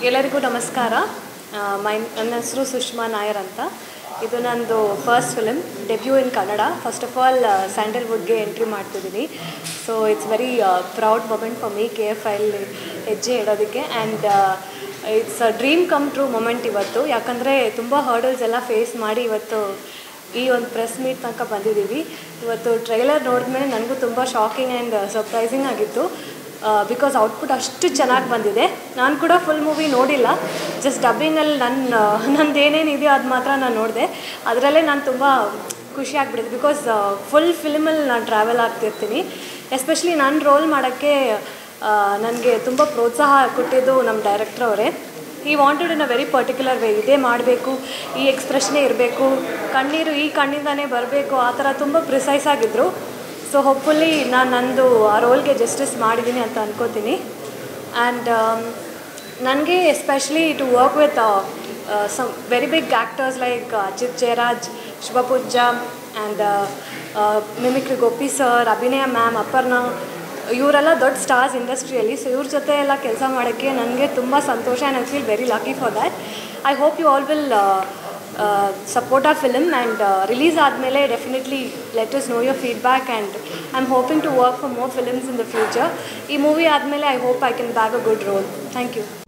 ಎಲ್ಲರಿಗೂ ನಮಸ್ಕಾರ ಮೈ ನನ್ನ ಹೆಸರು ಸುಷ್ಮಾ ನಾಯರ್ ಅಂತ ಇದು ನಂದು first film debut in Kannada first of all ಸ್ಯಾಂಡಲ್ವುಡ್ಗೆ ಎಂಟ್ರಿ ಮಾಡ್ತಿದ್ದೀನಿ so it's very proud moment for me K F ಐಲಿ ಹೆಜ್ಜೆ ಇಡೋದಕ್ಕೆ and it's a dream come true moment ಇವತ್ತು ಯಾಕಂದರೆ ತುಂಬ ಹರ್ಡಲ್ಸ್ ಎಲ್ಲ ಫೇಸ್ ಮಾಡಿ ಇವತ್ತು ಈ ಒಂದು ಪ್ರೆಸ್ ಮೀಟ್ ತನಕ ಬಂದಿದ್ದೀವಿ ಇವತ್ತು ಟ್ರೈಲರ್ ನೋಡಿದ್ಮೇಲೆ ನನಗೂ ತುಂಬ ಶಾಕಿಂಗ್ ಆ್ಯಂಡ್ ಸರ್ಪ್ರೈಸಿಂಗ್ ಆಗಿತ್ತು ಬಿಕಾಸ್ ಔಟ್ಪುಟ್ ಅಷ್ಟು ಚೆನ್ನಾಗಿ ಬಂದಿದೆ ನಾನು ಕೂಡ ಫುಲ್ ಮೂವಿ ನೋಡಿಲ್ಲ ಜಸ್ಟ್ ಡಬ್ಬಿಂಗಲ್ಲಿ ನನ್ನ ನಂದು ಏನೇನಿದೆಯೋ ಅದು ಮಾತ್ರ ನಾನು ನೋಡಿದೆ ಅದರಲ್ಲೇ ನಾನು ತುಂಬ ಖುಷಿ ಆಗ್ಬಿಟ್ಟಿದೆ ಬಿಕಾಸ್ ಫುಲ್ ಫಿಲ್ಮಲ್ಲಿ ನಾನು ಟ್ರಾವೆಲ್ ಆಗ್ತಿರ್ತೀನಿ ಎಸ್ಪೆಷಲಿ ನಾನು ರೋಲ್ ಮಾಡೋಕ್ಕೆ ನನಗೆ ತುಂಬ ಪ್ರೋತ್ಸಾಹ ಕೊಟ್ಟಿದ್ದು ನಮ್ಮ ಡೈರೆಕ್ಟ್ರ್ ಅವರೇ ಈ wanted in a very particular way ಇದೇ ಮಾಡಬೇಕು ಈ ಎಕ್ಸ್ಪ್ರೆಷನೇ ಇರಬೇಕು ಕಣ್ಣೀರು ಈ ಕಣ್ಣಿಂದಾನೇ ಬರಬೇಕು ಆ ಥರ ತುಂಬ ಪ್ರಿಸೈಸ್ ಆಗಿದ್ದರು ಸೊ ಹೋಪ್ಫುಲ್ಲಿ ನಾನು ನಂದು ಆ ರೋಲ್ಗೆ ಜಸ್ಟಿಸ್ ಮಾಡಿದ್ದೀನಿ ಅಂತ ಅನ್ಕೋತೀನಿ ಆ್ಯಂಡ್ ನನಗೆ especially to work with some very big actors like Ajith Jayaraj Shubha Poonja and mimicry Gopi sir Abhinaya ma'am Aparna ಇವರೆಲ್ಲ ದೊಡ್ಡ ಸ್ಟಾರ್ಸ್ ಇಂಡಸ್ಟ್ರಿಯಲ್ಲಿ ಸೊ ಇವ್ರ ಜೊತೆ ಎಲ್ಲ ಕೆಲಸ ಮಾಡೋಕ್ಕೆ ನನಗೆ ತುಂಬ ಸಂತೋಷ and I feel very lucky for that I hope you all will support ಆ ಫಿಲಮ್ ಆ್ಯಂಡ್ ರಿಲೀಸ್ ಆದಮೇಲೆ definitely let us know your feedback and I am hoping to work for more films in the future ಈ movie ಆದಮೇಲೆ I hope I can bag a good role thank you